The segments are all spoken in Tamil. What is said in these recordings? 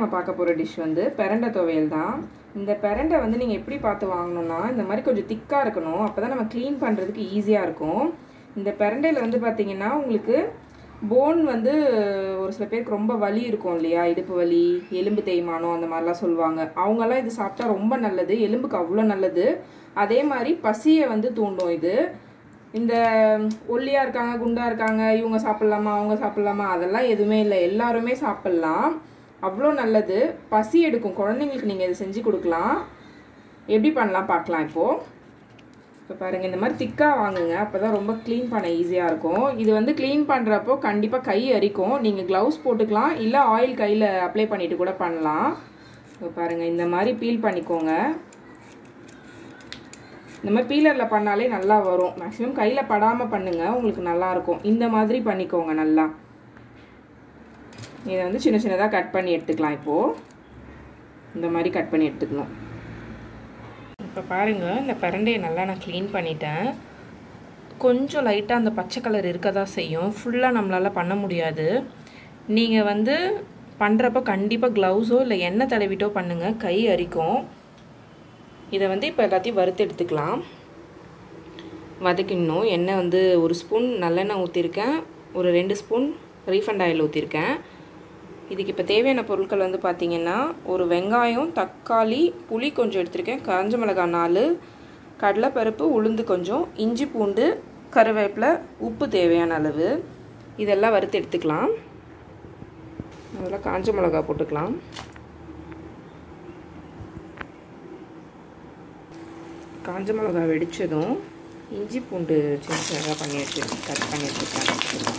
நம்ம பார்க்க போகிற டிஷ் வந்து பெரண்டை துவையல் தான் இந்த பெரண்டை வந்து நீங்கள் எப்படி பார்த்து வாங்கணும்னா இந்த மாதிரி கொஞ்சம் திக்காக இருக்கணும் அப்போ தான் நம்ம க்ளீன் பண்ணுறதுக்கு ஈஸியாக இருக்கும் இந்த பெரண்டையில் வந்து பார்த்தீங்கன்னா உங்களுக்கு போன் வந்து ஒரு சில பேருக்கு ரொம்ப வலி இருக்கும் இல்லையா இடுப்பு வலி எலும்பு தேய்மானம் அந்த மாதிரிலாம் சொல்லுவாங்க அவங்கெல்லாம் இது சாப்பிட்டா ரொம்ப நல்லது எலும்புக்கு அவ்வளோ நல்லது அதே மாதிரி பசியை வந்து தூண்டும் இது இந்த ஒல்லியாக இருக்காங்க குண்டாக இருக்காங்க இவங்க சாப்பிட்லாமா அவங்க சாப்பிட்லாமா அதெல்லாம் எதுவுமே இல்லை எல்லாருமே சாப்பிட்லாம் அவ்வளோ நல்லது பசி எடுக்கும் குழந்தைங்களுக்கு நீங்கள் இது செஞ்சு கொடுக்கலாம் எப்படி பண்ணலாம் பார்க்கலாம் இப்போது இப்போ பாருங்கள் இந்த மாதிரி திக்காக வாங்குங்க அப்போ தான் ரொம்ப க்ளீன் பண்ண ஈஸியாக இருக்கும் இது வந்து க்ளீன் பண்ணுறப்போ கண்டிப்பாக கை அரிக்கும் நீங்கள் க்ளவுஸ் போட்டுக்கலாம் இல்லை ஆயில் கையில் அப்ளை பண்ணிவிட்டு கூட பண்ணலாம் இப்போ பாருங்கள் இந்த மாதிரி பீல் பண்ணிக்கோங்க இந்த மாதிரி பீலரில் பண்ணாலே நல்லா வரும் மேக்ஸிமம் கையில் படாமல் பண்ணுங்கள் உங்களுக்கு நல்லாயிருக்கும் இந்த மாதிரி பண்ணிக்கோங்க நல்லா இதை வந்து சின்ன சின்னதாக கட் பண்ணி எடுத்துக்கலாம் இப்போது இந்த மாதிரி கட் பண்ணி எடுத்துக்கணும் இப்போ பாருங்கள் இந்த பிரண்டையை நல்லா நான் க்ளீன் பண்ணிட்டேன் கொஞ்சம் லைட்டாக அந்த பச்சை கலர் இருக்க தான் செய்யும் ஃபுல்லாக நம்மளால் பண்ண முடியாது நீங்கள் வந்து பண்ணுறப்ப கண்டிப்பாக க்ளவுஸோ இல்லை எண்ணெய் தடவிட்டோ பண்ணுங்கள் கை அரிக்கும் இதை வந்து இப்போ எல்லாத்தையும் வறுத்து எடுத்துக்கலாம் வதக்கிடணும் எண்ணெய் வந்து ஒரு ஸ்பூன் நல்லெண்ணெய் ஊற்றிருக்கேன் ஒரு ரெண்டு ஸ்பூன் ரீஃபண்ட் ஆயில் ஊற்றிருக்கேன் இதுக்கு இப்போ தேவையான பொருட்கள் வந்து பார்த்திங்கன்னா ஒரு வெங்காயம் தக்காளி புளி கொஞ்சம் எடுத்திருக்கேன் காஞ்ச மிளகாய் நாலு கடலைப்பருப்பு உளுந்து கொஞ்சம் இஞ்சி பூண்டு கருவேப்பிலை உப்பு தேவையான அளவு இதெல்லாம் வறுத்து எடுத்துக்கலாம் அதில் காஞ்ச மிளகா போட்டுக்கலாம் காஞ்ச மிளகா வெடித்ததும் இஞ்சி பூண்டு சின்ன சின்னதாக பண்ணி வச்சு கட் பண்ணி வச்சுருக்கேன்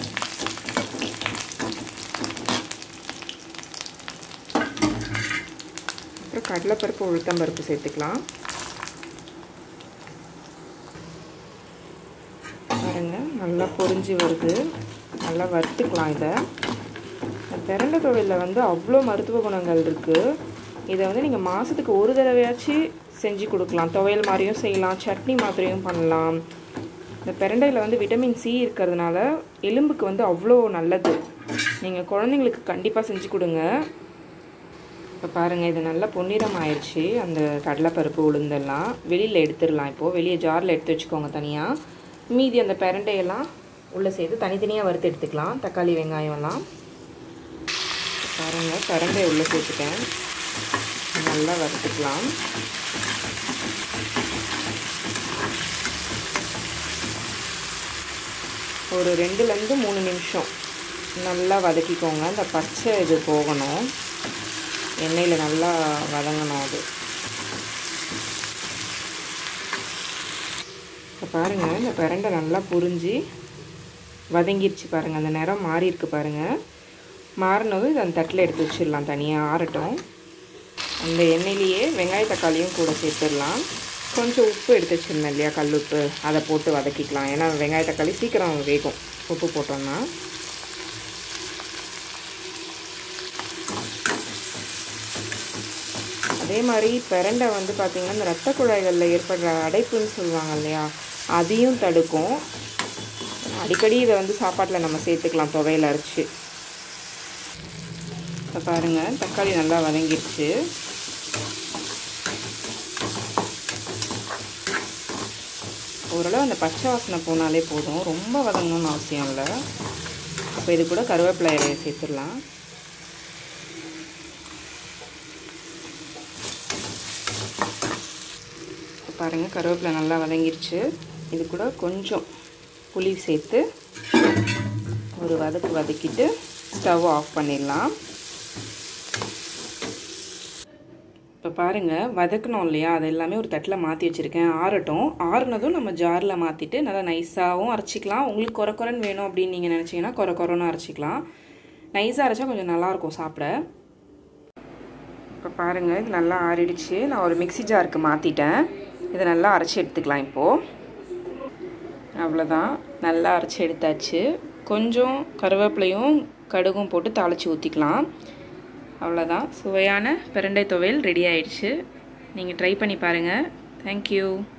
அப்புறம் கடலைப்பருப்பு உளுத்தம்பருப்பு சேர்த்துக்கலாம் பாருங்க நல்லா பொரிஞ்சு வருது நல்லா வறுத்துக்கலாம் இதை பிரண்டை துவையில் வந்து அவ்வளோ மருத்துவ குணங்கள் இருக்குது இதை வந்து நீங்கள் மாதத்துக்கு ஒரு தடவையாச்சும் செஞ்சு கொடுக்கலாம் துவையல் மாதிரியும் செய்யலாம் சட்னி மாதிரியும் பண்ணலாம் இந்த பிரண்டையில் வந்து விட்டமின் சி இருக்கிறதுனால எலும்புக்கு வந்து அவ்வளோ நல்லது நீங்கள் குழந்தைங்களுக்கு கண்டிப்பாக செஞ்சு கொடுங்க இப்போ பாருங்கள் இது நல்லா பொன்னிறம் ஆயிடுச்சு அந்த கடலைப்பருப்பு உளுந்தெல்லாம் வெளியில் எடுத்துடலாம் இப்போது வெளியே ஜாரில் எடுத்து வச்சுக்கோங்க தனியாக மீதி அந்த பிரண்டையெல்லாம் உள்ளே சேர்த்து தனித்தனியாக வறுத்து எடுத்துக்கலாம் தக்காளி வெங்காயம்லாம் பாருங்கள் பிரண்டையை உள்ளே சேர்த்துட்டேன் நல்லா வறுத்துக்கலாம் ஒரு ரெண்டுலேருந்து மூணு நிமிஷம் நல்லா வதக்கிக்கோங்க அந்த பச்சை இது போகணும் எண்ணெயில் நல்லா வதங்கணும் அது இப்போ பாருங்கள் இந்த பிரண்டை நல்லா புரிஞ்சு வதங்கிருச்சு பாருங்கள் அந்த நிறம் மாறி இருக்கு பாருங்கள் மாறினதும் இதை அந்த தட்டில் எடுத்து வச்சிடலாம் தனியாக ஆறட்டும் அந்த எண்ணெயிலேயே வெங்காய தக்காளியும் கூட சேர்த்துடலாம் கொஞ்சம் உப்பு எடுத்து வச்சிருந்தேன் இல்லையா கல் உப்பு அதை போட்டு வதக்கிக்கலாம் ஏன்னா வெங்காய தக்காளி சீக்கிரம் வேகும் உப்பு போட்டோம்னா அதே மாதிரி பிரண்டை வந்து பார்த்திங்கன்னா இந்த ரத்த குழாய்களில் ஏற்படுற அடைப்புன்னு சொல்லுவாங்க இல்லையா அதையும் தடுக்கும் அடிக்கடி இதை வந்து சாப்பாட்டில் நம்ம சேர்த்துக்கலாம் துவையில் அரைச்சி இப்போ பாருங்கள் தக்காளி நல்லா வதங்கிடுச்சு ஓரளவு அந்த பச்சை வாசனை போனாலே போதும் ரொம்ப வதங்கணும்னு அவசியம் இல்லை இப்போ இது கூட கருவேப்பிலை இலையை சேர்த்துடலாம் பாருங்கள் கருவேப்பிலை நல்லா வதங்கிருச்சு இது கூட கொஞ்சம் புளி சேர்த்து ஒரு வதக்கு வதக்கிட்டு ஸ்டவ் ஆஃப் பண்ணிடலாம் இப்போ பாருங்கள் வதக்கணும் இல்லையா அது எல்லாமே ஒரு தட்டில் மாற்றி வச்சுருக்கேன் ஆறட்டும் ஆறுனதும் நம்ம ஜாரில் மாற்றிட்டு நல்லா நைஸாகவும் அரைச்சிக்கலாம் உங்களுக்கு குறை குறைன்னு வேணும் அப்படின்னு நீங்கள் நினச்சிங்கன்னா குறை குறைன்னு அரைச்சிக்கலாம் நைஸாக அரைச்சா கொஞ்சம் நல்லாயிருக்கும் சாப்பிட இப்போ பாருங்கள் இது நல்லா ஆறிடுச்சு நான் ஒரு மிக்சி ஜாருக்கு மாற்றிட்டேன் இதை நல்லா அரைச்சி எடுத்துக்கலாம் இப்போது அவ்வளோதான் நல்லா அரைச்சி எடுத்தாச்சு கொஞ்சம் கருவேப்பிலையும் கடுகும் போட்டு தாளித்து ஊற்றிக்கலாம் அவ்வளோதான் சுவையான பிரண்டை துவையல் ரெடி ஆயிடுச்சு நீங்கள் ட்ரை பண்ணி பாருங்கள் தேங்க்யூ